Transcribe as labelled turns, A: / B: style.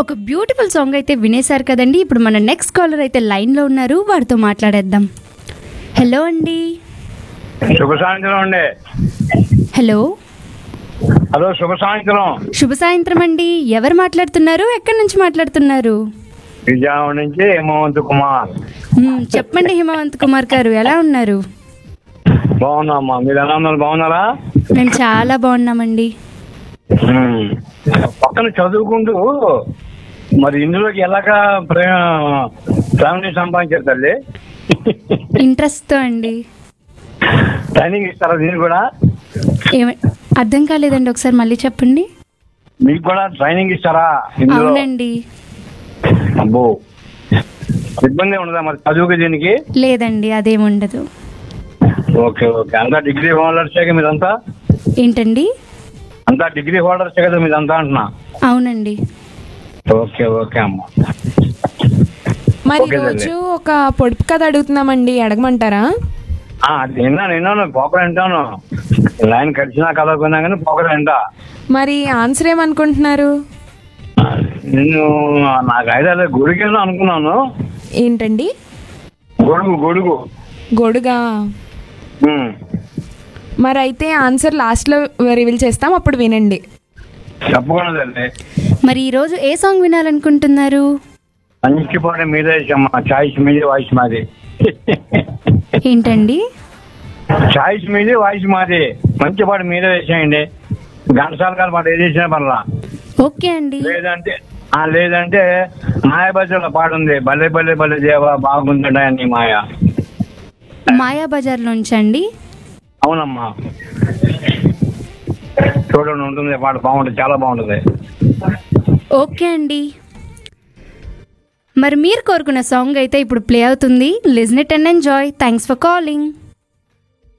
A: ఒక beautiful song అయితే వినేశారు కదండి ఇప్పుడు మన నెక్స్ట్ కాలర్ అయితే లైన్లో ఉన్నారు వారితో మాట్లాడేద్దాం హలో అండి
B: శుభ సాయంత్రం అండి
A: హలో
B: హలో శుభ సాయంత్రం
A: శుభ సాయంత్రం అండి ఎవరు మాట్లాడుతున్నారు ఎక్కడి నుంచి మాట్లాడుతున్నారు
B: విజయవాడ నుంచి హేమవంత్ కుమార్
A: మ్మ్, చెప్పండి హిమవంత్ కుమార్ గారు ఎలా ఉన్నారు
B: బాగున్నామ్మా మీరు ఎలా ఉన్నారు బాగున్నారా
A: మేము చాలా బాగున్నామండి
B: ఉమ్. పక్కన చదువుకుంటూ మరి ఇందులోకి ఎలాగ ఫ్యామిలీ సంపాదించారు తల్లి
A: ఇంట్రెస్ట్తో అండి
B: ట్రైనింగ్ ఇస్తారా దీనికి కూడా
A: ఏమ అర్థం కాలేదండి ఒకసారి మళ్ళీ చెప్పండి
B: మీకు కూడా ట్రైనింగ్ ఇస్తారా ఇందులో
A: అవునండి
B: అబ్బో ఇబ్బంది ఉండదా మరి చదువుకి దీనికి
A: లేదండి అదేం ఉండదు
B: ఓకే ఓకే అంతా డిగ్రీ హోల్డర్సే కదా మీదంతా
A: ఏంటండి
B: అంతా డిగ్రీ హోల్డర్సే కదా మీదంతా అంటున్నా
A: అవునండి
B: ఓకే ఓకే అమ్మా
C: మరి
B: ఓకే
C: ఈరోజు ఒక పొడుపు కథ అడుగుతున్నామండి అడగమంటారా
B: ఆ, అది విన్నాను విన్నాను పోకర వింటాను లైన్ కలిసినా కలవకున్నా కానీ పోకర వింటా
C: మరి ఆన్సర్ ఏమనుకుంటున్నారు
B: ఆ, నేను నాకు ఐదు గుడికేదో అనుకున్నాను
C: ఏంటండి
B: గొడుగు గొడుగు
C: గొడుగా
B: ఉమ్.
C: మరి అయితే ఆన్సర్ లాస్ట్లో రివీల్ చేస్తాం అప్పుడు వినండి
B: తప్పకుండా తల్లి
A: మరి ఈరోజు ఏ సాంగ్ వినాలనుకుంటున్నారు
B: మంచి పాట మీదే అమ్మా చాయిస్ మీదే వాయిస్ మాది
A: ఏంటండి
B: చాయిస్ మీదే వాయిస్ మాది మంచి పాట మీదే వేసేయండి ఘంటసాల గారి పాట ఏది వేసినా పర్లా
A: ఓకే అండి
B: లేదంటే ఆ లేదంటే మాయాబజార్లో పాట ఉంది భలే భలే భలే దేవా బాగుందడా నీ మాయ
A: మాయా బజార్ నుంచి అండి
B: అవునమ్మా చూడండి ఉంటుంది పాట బాగుంటుంది చాలా బాగుంటుంది
A: ఓకే అండి మరి మీరు కోరుకున్న సాంగ్ అయితే ఇప్పుడు ప్లే అవుతుంది listen it and enjoy thanks for calling